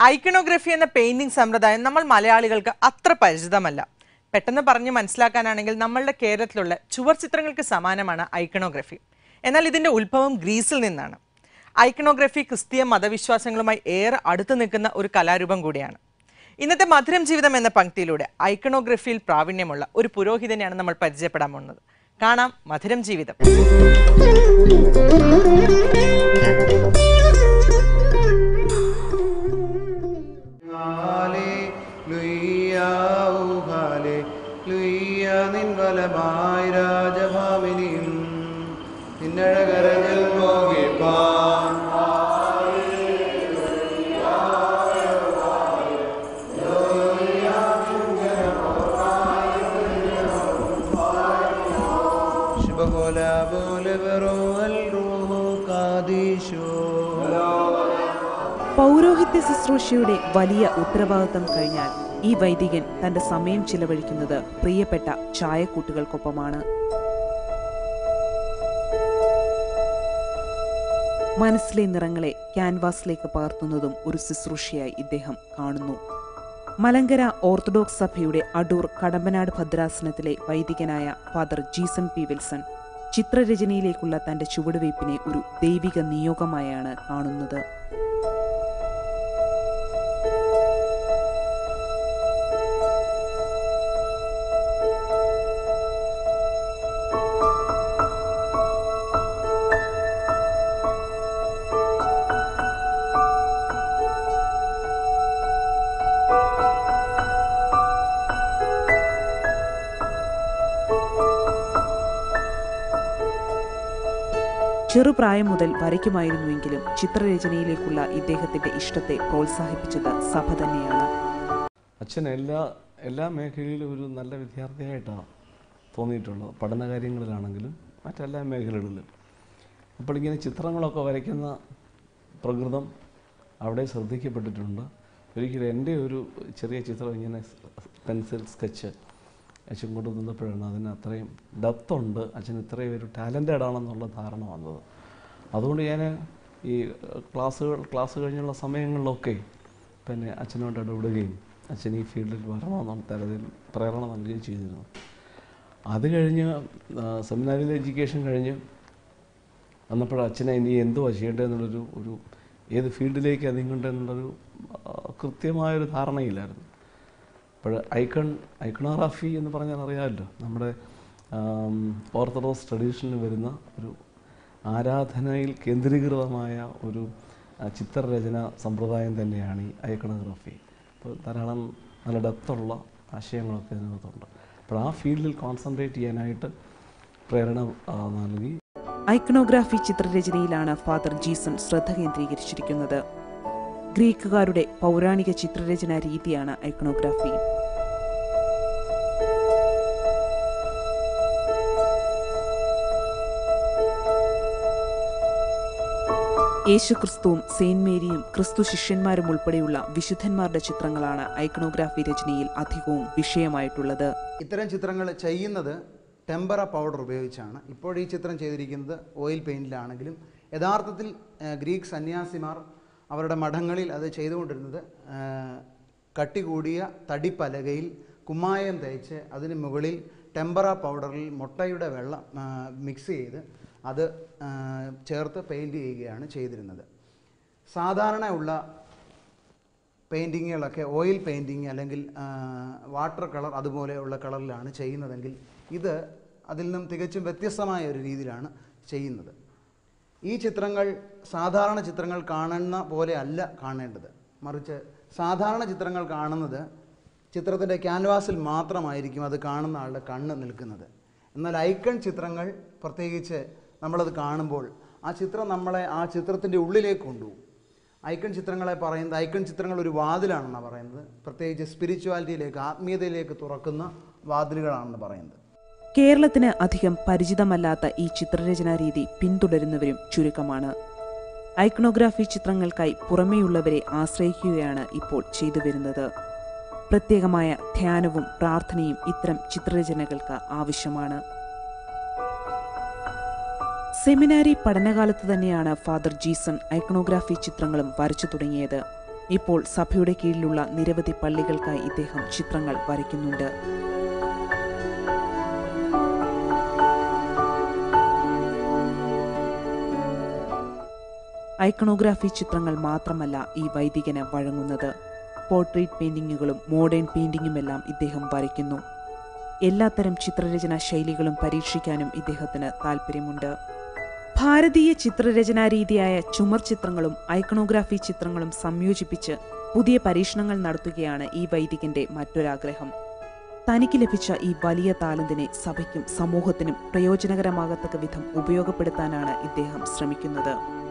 iconography എന്ന painting സമ്പ്രദായം നമ്മൾ മലയാളികൾക്ക് അത്ര പരിചിതമല്ല പെട്ടെന്ന് പറഞ്ഞ് മനസ്സിലാക്കാനാണെങ്കിൽ നമ്മളുടെ കേരളത്തിലുള്ള ചുവർ ചിത്രങ്ങൾക്ക് സമാനമാണ് ഐക്കണോഗ്രഫി എന്നാൽ ഇതിന്റെ ഉത്ഭവം ഗ്രീസിൽ നിന്നാണ് ഐക്കണോഗ്രഫി ക്രിസ്തീയ മതവിശ്വാസങ്ങളുമായി ഏറെ അടുത്തു നിൽക്കുന്ന ഒരു കലാരൂപം കൂടിയാണ് ഇന്നത്തെ മധുരം ജീവിതം എന്ന പങ്ക്തിയിലൂടെ ഐക്കണോഗ്രഫിയിൽ പ്രാവീണ്യമുള്ള ഒരു പുരോഹിതനെയാണ് നമ്മൾ പരിചയപ്പെടാൻ പോകുന്നത് കാണാം മധുരം ജീവിതം നിൻവലമായി രാജഭാമിനിയും നിന്നഴകരഞ്ഞൽ മോഹിപ്പാൻ ശുഭകോല പോലെ വെറോ അൽ റൂഹു കാദീശോ പൗരോഹിത്യ ശുശ്രൂഷയുടെ വലിയ ഉത്തരവാദിത്തം കഴിഞ്ഞാൽ ഈ വൈദികൻ തന്റെ സമയം ചിലവഴിക്കുന്നത് പ്രിയപ്പെട്ട ചായക്കൂട്ടുകൾക്കൊപ്പമാണ് മനസ്സിലെ നിറങ്ങളെ ക്യാൻവാസിലേക്ക് പകർത്തുന്നതും ഒരു ശുശ്രൂഷയായി ഇദ്ദേഹം കാണുന്നു മലങ്കര ഓർത്തഡോക്സ് സഭയുടെ അടൂർ കടമ്പനാട് ഭദ്രാസനത്തിലെ വൈദികനായ ഫാദർ ജീസൺ പി വിൽസൺ ചിത്രരചനയിലേക്കുള്ള തന്റെ ചുവടുവയ്പ്പിനെ ഒരു ദൈവിക നിയോഗമായാണ് കാണുന്നത് ചെറുപ്രായം മുതൽ വരയ്ക്കുമായിരുന്നുവെങ്കിലും ചിത്രരചനയിലേക്കുള്ള ഇദ്ദേഹത്തിന്റെ ഇഷ്ടത്തെ പ്രോത്സാഹിപ്പിച്ചത് സഭ തന്നെയാണ് അച്ഛൻ എല്ലാ എല്ലാ മേഖലയിലും ഒരു നല്ല വിദ്യാർത്ഥിയായിട്ടാണ് തോന്നിയിട്ടുള്ളത് പഠന കാര്യങ്ങളിലാണെങ്കിലും മറ്റെല്ലാ മേഖലകളിലും അപ്പോൾ ഇങ്ങനെ ചിത്രങ്ങളൊക്കെ വരയ്ക്കുന്ന പ്രകൃതം അവിടെ ശ്രദ്ധിക്കപ്പെട്ടിട്ടുണ്ട് ഒരിക്കലും എൻ്റെ ഒരു ചെറിയ ചിത്രം ഇങ്ങനെ പെൻസിൽ സ്കെച്ച് അച്ഛൻ കൊണ്ടു നിന്നപ്പോഴാണ് അതിന് അത്രയും ഡെപ്ത് ഉണ്ട് അച്ഛൻ ഇത്രയും ഒരു ടാലൻറ്റഡ് ആണെന്നുള്ള ധാരണ വന്നത് അതുകൊണ്ട് ഞാൻ ഈ ക്ലാസ്സുകൾ ക്ലാസ് കഴിഞ്ഞുള്ള സമയങ്ങളിലൊക്കെ പിന്നെ അച്ഛനോട് ഇടപെടുകയും അച്ഛൻ ഈ ഫീൽഡിൽ വരണമെന്നുള്ള തരത്തിൽ പ്രേരണ നൽകുകയും ചെയ്തിരുന്നു അത് കഴിഞ്ഞ് സെമിനാരിൽ എഡ്യൂക്കേഷൻ കഴിഞ്ഞ് വന്നപ്പോൾ അച്ഛനെ ഇനി എന്തുവാ ചെയ്യേണ്ടതെന്നുള്ളൊരു ഒരു ഏത് ഫീൽഡിലേക്ക് നീങ്ങണ്ടെന്നുള്ളൊരു ആ, കൃത്യമായൊരു ധാരണയില്ലായിരുന്നു അപ്പോൾ ഐക്കൺ ഐക്കണോഗ്രാഫി എന്ന് പറഞ്ഞാൽ അറിയാമല്ലോ നമ്മുടെ ആം, ഓർത്തഡോക്സ് ട്രഡീഷനിൽ വരുന്ന ഒരു ആരാധനയിൽ കേന്ദ്രീകൃതമായ ഒരു ആ, ചിത്രരചന സമ്പ്രദായം തന്നെയാണ് ഈ ഐക്കണോഗ്രാഫി അപ്പോൾ ധാരാളം നല്ല ഡെപ്തുള്ള ആശയങ്ങളൊക്കെ ഇതിനകത്തുണ്ട് അപ്പോൾ ആ ഫീൽഡിൽ കോൺസെൻട്രേറ്റ് ചെയ്യാനായിട്ട് പ്രേരണ ആ, നൽകി ഐക്കണോഗ്രാഫി ചിത്രരചനയിലാണ് ഫാദർ ജീസൺ ശ്രദ്ധ കേന്ദ്രീകരിച്ചിരിക്കുന്നത് ഗ്രീക്കുകാരുടെ പൗരാണിക ചിത്രരചനാ രീതിയാണ് ഐക്കണോഗ്രാഫി യേശുക്രിസ്തുവും സെയിന്റ് മേരിയും ക്രിസ്തു ശിഷ്യന്മാരും ഉൾപ്പെടെയുള്ള വിശുദ്ധന്മാരുടെ ചിത്രങ്ങളാണ് ഐക്കണോഗ്രാഫി രചനയിൽ അധികവും വിഷയമായിട്ടുള്ളത് ഇത്തരം ചിത്രങ്ങൾ ചെയ്യുന്നത് ടെമ്പറ പൗഡർ ഉപയോഗിച്ചാണ് ഇപ്പോൾ ഈ ചിത്രം ചെയ്തിരിക്കുന്നത് ഓയിൽ പെയിൻറ്റിലാണെങ്കിലും യഥാർത്ഥത്തിൽ ആ, ഗ്രീക്ക് സന്യാസിമാർ അവരുടെ മഠങ്ങളിൽ അത് ചെയ്തുകൊണ്ടിരുന്നത് ആ, കട്ടി കൂടിയ തടിപ്പലകയിൽ കുമ്മായം തേച്ച് അതിന് മുകളിൽ ടെമ്പറ പൗഡറിൽ മുട്ടയുടെ വെള്ളം ആ, മിക്സ് ചെയ്ത് അത് ആ, ചേർത്ത് പെയിൻറ്റ് ചെയ്യുകയാണ് ചെയ്തിരുന്നത് സാധാരണ ഉള്ള പെയിൻറ്റിങ്ങുകളൊക്കെ ഓയിൽ പെയിൻറ്റിങ് അല്ലെങ്കിൽ ആ, വാട്ടർ കളർ അതുപോലെയുള്ള കളറിലാണ് ചെയ്യുന്നതെങ്കിൽ ഇത് അതിൽ നിന്നും തികച്ചും വ്യത്യസ്തമായ ഒരു രീതിയിലാണ് ചെയ്യുന്നത് ഈ ചിത്രങ്ങൾ സാധാരണ ചിത്രങ്ങൾ കാണുന്ന പോലെ അല്ല കാണേണ്ടത് മറിച്ച് സാധാരണ ചിത്രങ്ങൾ കാണുന്നത് ചിത്രത്തിൻ്റെ ക്യാൻവാസിൽ മാത്രമായിരിക്കും അത് കാണുന്ന ആളുടെ കണ്ണ് നിൽക്കുന്നത് എന്നാൽ ഐക്കൺ ചിത്രങ്ങൾ പ്രത്യേകിച്ച് നമ്മളത് കാണുമ്പോൾ ആ ചിത്രം നമ്മളെ ആ ചിത്രത്തിൻ്റെ ഉള്ളിലേക്ക് കൊണ്ടുപോകും ഐക്കൺ ചിത്രങ്ങളെ പറയുന്നത് ഐക്കൺ ചിത്രങ്ങൾ ഒരു വാതിലാണെന്നാണ് പറയുന്നത് പ്രത്യേകിച്ച് സ്പിരിച്വാലിറ്റിയിലേക്ക് ആത്മീയതയിലേക്ക് തുറക്കുന്ന വാതിലുകളാണെന്ന് പറയുന്നത് കേരളത്തിന് അധികം പരിചിതമല്ലാത്ത ഈ ചിത്രരചനാ രീതി പിന്തുടരുന്നവരും ചുരുക്കമാണ് ഐക്കണോഗ്രാഫി ചിത്രങ്ങൾക്കായി പുറമേയുള്ളവരെ ആശ്രയിക്കുകയാണ് ഇപ്പോൾ ചെയ്തു വരുന്നത് പ്രത്യേകമായ ധ്യാനവും പ്രാർത്ഥനയും ഇത്തരം ചിത്രരചനകൾക്ക് ആവശ്യമാണ് സെമിനാരി പഠനകാലത്ത് തന്നെയാണ് ഫാദർ ജീസൺ ഐക്കണോഗ്രാഫി ചിത്രങ്ങളും വരച്ചു തുടങ്ങിയത് ഇപ്പോൾ സഭയുടെ കീഴിലുള്ള നിരവധി പള്ളികൾക്കായി ഇദ്ദേഹം ചിത്രങ്ങൾ വരയ്ക്കുന്നുണ്ട് ഐക്കണോഗ്രാഫി ചിത്രങ്ങൾ മാത്രമല്ല ഈ വൈദികന് വഴങ്ങുന്നത് പോർട്രേറ്റ് പെയിന്റിങ്ങുകളും മോഡേൺ പെയിന്റിങ്ങുമെല്ലാം ഇദ്ദേഹം വരയ്ക്കുന്നു എല്ലാത്തരം ചിത്രരചനാ ശൈലികളും പരീക്ഷിക്കാനും ഇദ്ദേഹത്തിന് താല്പര്യമുണ്ട് ഭാരതീയ ചിത്രരചനാ രീതിയായ ചുമർ ചിത്രങ്ങളും ഐക്കണോഗ്രാഫി ചിത്രങ്ങളും സംയോജിപ്പിച്ച് പുതിയ പരീക്ഷണങ്ങൾ നടത്തുകയാണ് ഈ വൈദികന്റെ മറ്റൊരാഗ്രഹം തനിക്ക് ലഭിച്ച ഈ വലിയ താലന്തിനെ സഭയ്ക്കും സമൂഹത്തിനും പ്രയോജനകരമാകത്തക്ക വിധം ഉപയോഗപ്പെടുത്താനാണ് ഇദ്ദേഹം ശ്രമിക്കുന്നത്